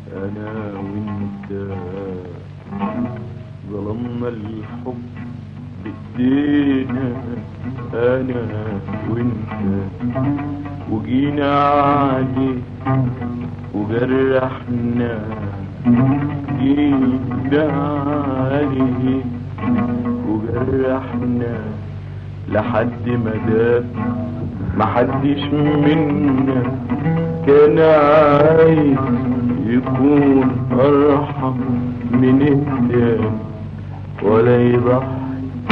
انا وانت ظلمنا الحب بايدينا انا وانت وجينا عليه وجرحنا جينا عليه وجرحنا لحد ما داب محدش منا كان عايز يكون ارحم من التاني ولا يضحي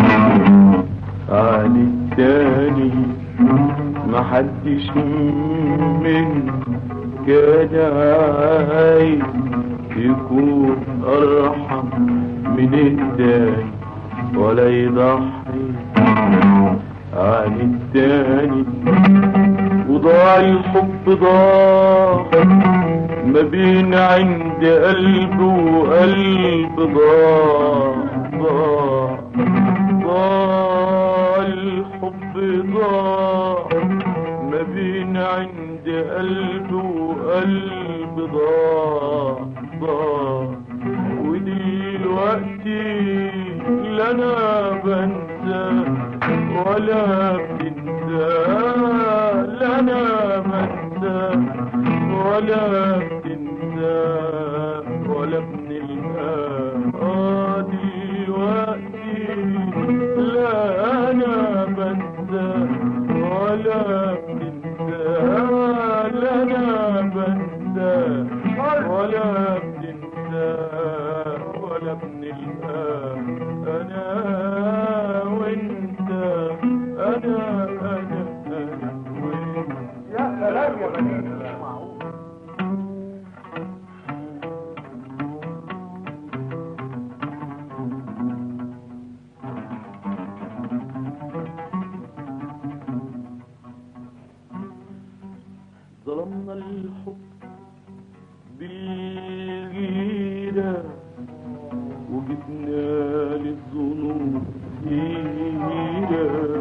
عن التاني محدش منا كان عايز يكون ارحم من التاني ولا يضحي عن التاني وضاع الحب ضاع ما بين عند قلب وقلب ضاع ضاع ضاع الحب ضاع ما بين عند قلب وقلب ضاع ضاع ودلوقتي لا انا بنسى ولا بتنسى لا انا بنسى ولا بتنسى ولا بنلقى اه دلوقتي لا انا بنسى ولا بتنسى لا انا بنسى ولا بتنسى ولا بنلقى انا وانت انا انا انا وانت يا سلام يا بني مش معقول ظلمنا الحب بالغيرة وجبنا للذنوب هيرة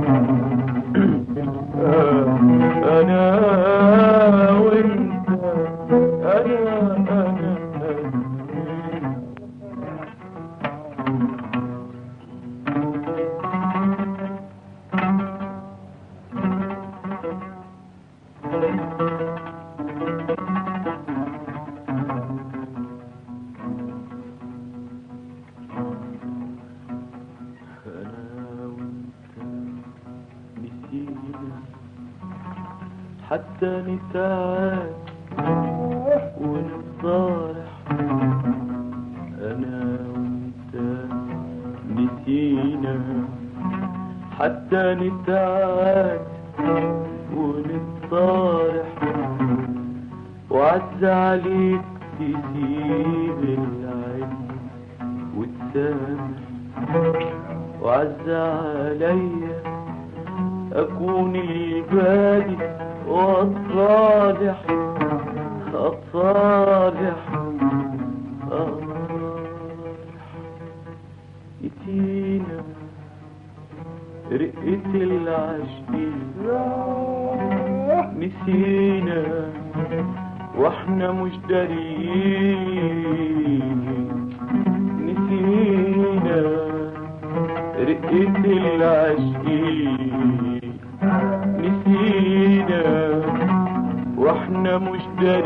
أنا وأنت أنا أنا أنا أنا وأنت نسينا حتى نتعاد ونتصالح أنا وأنت نسينا حتى نتعاد ونتصالح وعز عليك تسيب العين وتسامح وعز عليا أكون البادي والصالح الصالح الصالح يتينا رقة العاشقين نسينا واحنا مش داريين نسينا رقة العاشقين نسينا واحنا مش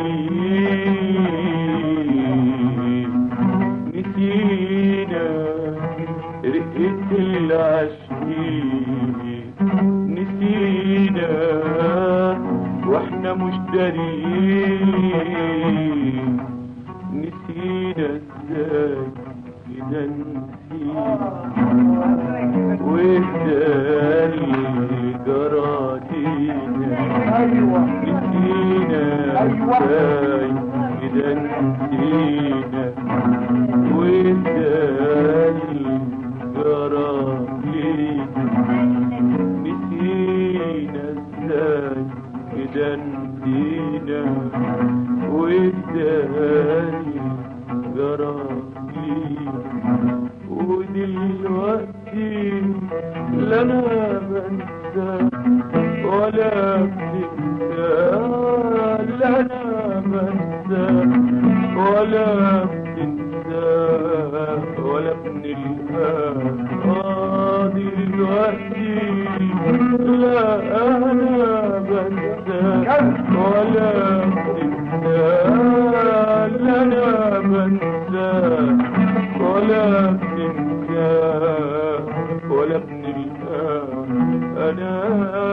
داريين نسينا رقة العاشقين نسينا واحنا مش داريين نسينا ازاي كده نسينا والدال جراتينا ايوه نسينا ازاي كده نسينا والدال جراتينا نسينا ازاي كده نسينا والدال جراتينا ودلوقتي لا انا بنسى ولا بتنسى لا انا بنسى ولا بتنساه ولا ابن الهام آه دلوقتي لا أنا بنساه ولا بتنساه لا أنا بنساه ولا بتنساه ولا ابن الهام أنا